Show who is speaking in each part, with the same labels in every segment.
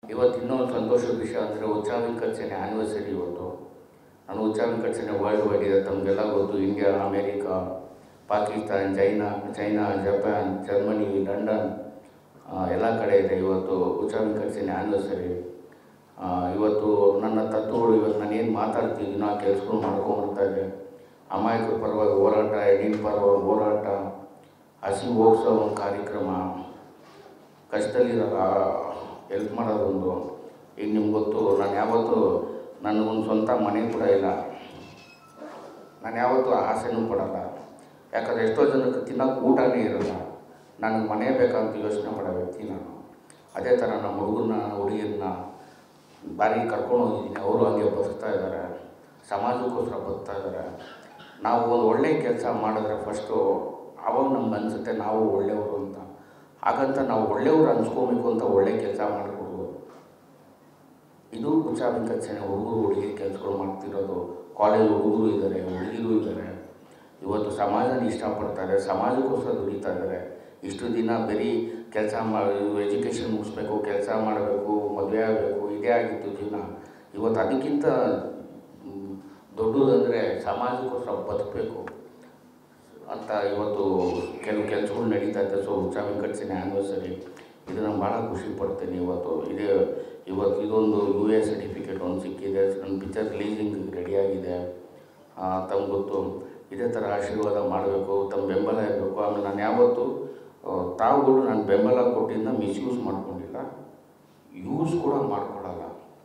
Speaker 1: ಇವತ್ತು ಇನ್ನೊಂದು ಸಂತೋಷದ ವಿಷಯ ಅಂದರೆ ಉಚ್ಚಾ ವೆಂಕಟಸೇನೆ ಆ್ಯನಿವರ್ಸರಿ ಇವತ್ತು ನಾನು ಉಚ್ಚಾ ವೆಂಕಟಸೇನೆ ವರ್ಲ್ಡ್ ವೈಡ್ ಇದೆ ತಮಗೆಲ್ಲ ಗೊತ್ತು India America Pakistan China China Japan Germany London ಎಲ್ಲ ಕಡೆ ಇದೆ ಇವತ್ತು ಉಚ್ಚಾ ವೆಂಕಟಸೇನೆ ಆ್ಯನಿವರ್ಸರಿ ಇವತ್ತು ನನ್ನ ತತ್ವಗಳು ಇವತ್ತು ನಾನು ಏನು ಮಾತಾಡ್ತಿದ್ದೀನೋ ಆ ಕೆಲಸಗಳು ಮಾಡ್ಕೊಂಬರ್ತಾ ಇದೆ ಅಮಾಯಕರ ಪರವಾಗಿ ಹೋರಾಟ ಹೆಣ್ಣಿನ ಪರವಾಗಿ ಹೋರಾಟ ಹಸಿ ಹೋಗ್ಸೋ ಒಂದು ಕಾರ್ಯಕ್ರಮ ಕಷ್ಟದಲ್ಲಿರೋ ಹೆಲ್ಪ್ ಮಾಡೋದೊಂದು ಈಗ ನಿಮ್ಗೆ ಗೊತ್ತು ನಾನು ಯಾವತ್ತೂ ನನಗೊಂದು ಸ್ವಂತ ಮನೆ ಕೂಡ ಇಲ್ಲ ನಾನು ಯಾವತ್ತೂ ಆಸೆನೂ ಪಡಲ್ಲ ಯಾಕಂದರೆ ಎಷ್ಟೋ ಜನಕ್ಕೆ ತಿನ್ನೋಕೆ ಊಟನೇ ಇರಲ್ಲ ನನಗೆ ಮನೆ ಬೇಕಂತ ಯೋಚನೆ ಮಾಡೋ ವ್ಯಕ್ತಿ ನಾನು ಅದೇ ಥರ ನಮ್ಮ ಹುಡುಗರನ್ನ ಹುಡುಗಿರನ್ನ ಬಾರಿ ಕರ್ಕೊಂಡು ಹೋಗಿದ್ದೀನಿ ಅವರು ಹಂಗೆ ಬದುಕ್ತಾ ಇದ್ದಾರೆ ಸಮಾಜಕ್ಕೋಸ್ಕರ ಬದುಕ್ತಾ ಇದ್ದಾರೆ ನಾವು ಒಂದು ಒಳ್ಳೆಯ ಕೆಲಸ ಮಾಡಿದ್ರೆ ಫಸ್ಟು ಅವಾಗ ನಮ್ಗೆ ಅನಿಸುತ್ತೆ ನಾವು ಒಳ್ಳೆಯವರು ಅಂತ ಹಾಗಂತ ನಾವು ಒಳ್ಳೆಯವರು ಅನ್ಸ್ಕೋಬೇಕು ಅಂತ ಒಳ್ಳೆ ಕೆಲಸ ಮಾಡಿಕೊಡ್ಬೋದು ಇದು ಕುಚ ವೆಂಕಟಸೇನೆ ಹುಡುಗರು ಹುಡುಗಿ ಕೆಲಸಗಳು ಮಾಡ್ತಿರೋದು ಕಾಲೇಜ್ ಹುಡುಗರು ಇದ್ದಾರೆ ಹುಡುಗಿರು ಇದ್ದಾರೆ ಇವತ್ತು ಸಮಾಜನ ಇಷ್ಟಪಡ್ತಾರೆ ಸಮಾಜಕ್ಕೋಸ್ಕರ ದುಡಿತಾ ಇದ್ದಾರೆ ಇಷ್ಟು ದಿನ ಬರೀ ಕೆಲಸ ಮಾಡಿ ಎಜುಕೇಷನ್ ಮುಗಿಸ್ಬೇಕು ಕೆಲಸ ಮಾಡಬೇಕು ಮದುವೆ ಆಗಬೇಕು ಇದೇ ಆಗಿತ್ತು ಜೀವನ ಇವತ್ತು ಅದಕ್ಕಿಂತ ಮ್, ದೊಡ್ಡದಂದರೆ ಸಮಾಜಕ್ಕೋಸ್ಕರ ಬದುಕಬೇಕು ಅಂತ ಇವತ್ತು ಕೆಲವು ಕೆಲಸಗಳು ನಡೀತಾ ಇದೆ ಸೊ ಉಚ್ಚಾ ವೆಂಕಟಸೇನೆ ಆ್ಯನಿವರ್ಸರಿ ಇದು ನಾನು ಭಾಳ ಖುಷಿ ಪಡ್ತೀನಿ ಇವತ್ತು ಇದೇ ಇವತ್ತು ಇದೊಂದು ಯು ಎ ಸರ್ಟಿಫಿಕೇಟ್ ಒಂದು ಸಿಕ್ಕಿದೆ ನನ್ನ ಪಿಕ್ಚರ್ ರಿಲೀಸಿಂಗ್ ರೆಡಿಯಾಗಿದೆ ತಮ್ಗೆ ಗೊತ್ತು ಇದೇ ಥರ ಆಶೀರ್ವಾದ ಮಾಡಬೇಕು ತಮ್ಮ ಬೆಂಬಲ ಇರಬೇಕು ಆಮೇಲೆ ನಾನು ಯಾವತ್ತೂ ಆ, ತಾವುಗಳು ನಾನು ಬೆಂಬಲ ಕೊಟ್ಟಿದ್ದ ಮಿಸ್ಯೂಸ್ ಮಾಡ್ಕೊಂಡಿಲ್ಲ ಯೂಸ್ ಕೂಡ ಮಾಡ್ಕೊಳ್ಳಲ್ಲ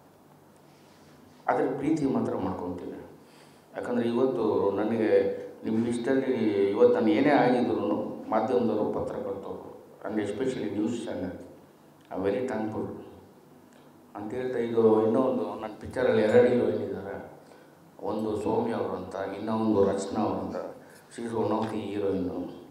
Speaker 1: ಆದರೆ ಪ್ರೀತಿ ಮಾತ್ರ ಮಾಡ್ಕೊತೀನಿ ಯಾಕಂದರೆ ಇವತ್ತು ನನಗೆ ನಿಮ್ಮ ಇಷ್ಟದಲ್ಲಿ ಇವತ್ತು ನಾನು ಏನೇ ಆಗಿದ್ರು ಮಾಧ್ಯಮದವರು ಪತ್ರಕರ್ತರು and especially news channel I very thankful ಅಂತ ಹೇಳ್ತಾ ಇದು ಇನ್ನೊಂದು ನನ್ನ ಪಿಕ್ಚರಲ್ಲಿ ಎರಡು ಹೀರೋಯಿನ್ ಇದ್ದಾರೆ ಒಂದು ಸೌಮ್ಯ ಅವರು ಅಂತ ಇನ್ನೊಂದು ರಚನಾ ಅವರು ಅಂತ she's one of the heroine